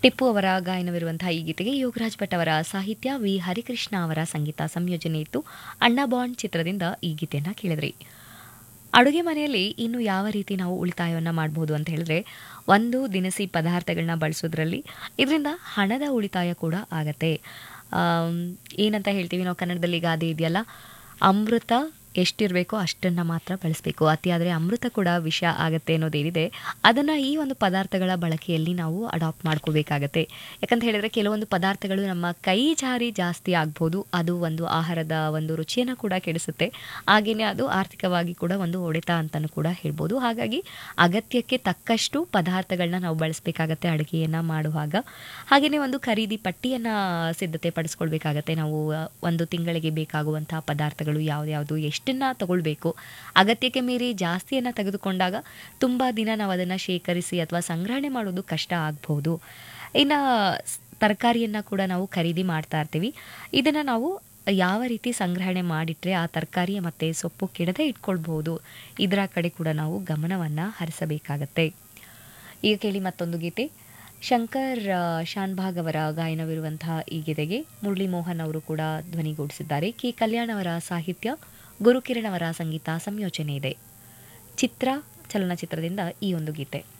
ಟಿಪ್ಪು ಅವರ ಗಾಯನವಿರುವಂತಹ ಈ ಗೀತೆಗೆ ಯೋಗರಾಜ್ ಭಟ್ ಅವರ ಸಾಹಿತ್ಯ ವಿ ಹರಿಕೃಷ್ಣ ಅವರ ಸಂಗೀತ ಸಂಯೋಜನೆ ಇತ್ತು ಅಣ್ಣ ಬಾಂಡ್ ಚಿತ್ರದಿಂದ ಈ ಗೀತೆಯನ್ನ ಕೇಳಿದ್ರಿ ಅಡುಗೆ ಮನೆಯಲ್ಲಿ ಇನ್ನು ಯಾವ ರೀತಿ ನಾವು ಉಳಿತಾಯವನ್ನು ಮಾಡಬಹುದು ಅಂತ ಹೇಳಿದ್ರೆ ಒಂದು ದಿನಸಿ ಪದಾರ್ಥಗಳನ್ನ ಬಳಸೋದ್ರಲ್ಲಿ ಇದರಿಂದ ಹಣದ ಉಳಿತಾಯ ಕೂಡ ಆಗತ್ತೆ ಆಮ್, ಏನಂತ ಹೇಳ್ತೀವಿ ನಾವು ಕನ್ನಡದಲ್ಲಿ ಗಾದೆ ಇದೆಯಲ್ಲ ಅಮೃತ ಎಷ್ಟಿರಬೇಕೋ ಅಷ್ಟನ್ನು ಮಾತ್ರ ಬಳಸಬೇಕು ಅತಿಯಾದರೆ ಅಮೃತ ಕೂಡ ವಿಷ ಆಗತ್ತೆ ಅನ್ನೋದೇನಿದೆ ಅದನ್ನು ಈ ಒಂದು ಪದಾರ್ಥಗಳ ಬಳಕೆಯಲ್ಲಿ ನಾವು ಅಡಾಪ್ಟ್ ಮಾಡ್ಕೋಬೇಕಾಗತ್ತೆ ಯಾಕಂತ ಹೇಳಿದ್ರೆ ಕೆಲವೊಂದು ಪದಾರ್ಥಗಳು ನಮ್ಮ ಕೈ ಜಾರಿ ಜಾಸ್ತಿ ಆಗ್ಬೋದು ಅದು ಒಂದು ಆಹಾರದ ಒಂದು ರುಚಿಯನ್ನು ಕೂಡ ಕೆಡಿಸುತ್ತೆ ಹಾಗೆಯೇ ಅದು ಆರ್ಥಿಕವಾಗಿ ಕೂಡ ಒಂದು ಹೊಡೆತ ಅಂತಲೂ ಕೂಡ ಹೇಳ್ಬೋದು ಹಾಗಾಗಿ ಅಗತ್ಯಕ್ಕೆ ತಕ್ಕಷ್ಟು ಪದಾರ್ಥಗಳನ್ನ ನಾವು ಬಳಸಬೇಕಾಗತ್ತೆ ಅಡುಗೆಯನ್ನು ಮಾಡುವಾಗ ಹಾಗೆಯೇ ಒಂದು ಖರೀದಿ ಪಟ್ಟಿಯನ್ನು ಸಿದ್ಧತೆ ಪಡಿಸ್ಕೊಳ್ಬೇಕಾಗತ್ತೆ ನಾವು ಆ, ಒಂದು ತಿಂಗಳಿಗೆ ಬೇಕಾಗುವಂತಹ ಪದಾರ್ಥಗಳು ಯಾವ್ದ್ಯಾವುದು ಎಷ್ಟನ್ನ ತಗೊಳ್ಬೇಕು ಅಗತ್ಯಕ್ಕೆ ಮೀರಿ ಜಾಸ್ತಿಯನ್ನು ತೆಗೆದುಕೊಂಡಾಗ ತುಂಬ ದಿನ ನಾವು ಅದನ್ನು ಶೇಖರಿಸಿ ಅಥವಾ ಸಂಗ್ರಹಣೆ ಮಾಡೋದು ಕಷ್ಟ ಆಗ್ಬೋದು ಇನ್ನು ತರಕಾರಿಯನ್ನು ಕೂಡ ನಾವು ಖರೀದಿ ಮಾಡ್ತಾ ಇರ್ತೀವಿ ಇದನ್ನು ನಾವು ಯಾವ ರೀತಿ ಸಂಗ್ರಹಣೆ ಮಾಡಿಟ್ರೆ ಆ ತರಕಾರಿ ಮತ್ತು ಸೊಪ್ಪು ಕೆಡದೆ ಇಟ್ಕೊಳ್ಬಹುದು ಇದರ ಕಡೆ ಕೂಡ ನಾವು ಗಮನವನ್ನು ಹರಿಸಬೇಕಾಗತ್ತೆ ಈಗ ಕೇಳಿ ಮತ್ತೊಂದು ಗೀತೆ ಶಂಕರ್ ಆ, ಶಾನ್ಭಾಗ್ ಅವರ ಗಾಯನವಿರುವಂತಹ ಈ ಗೀತೆಗೆ ಮುರಳಿ ಮೋಹನ್ ಅವರು ಕೂಡ ಧ್ವನಿಗೂಡಿಸಿದ್ದಾರೆ ಕೆ ಕಲ್ಯಾಣ್ ಅವರ ಸಾಹಿತ್ಯ ಗುರುಕಿರಣ್ ಅವರ ಸಂಗೀತ ಸಂಯೋಜನೆ ಇದೆ ಚಿತ್ರ ಚಲನಚಿತ್ರದಿಂದ ಈ ಒಂದು ಗೀತೆ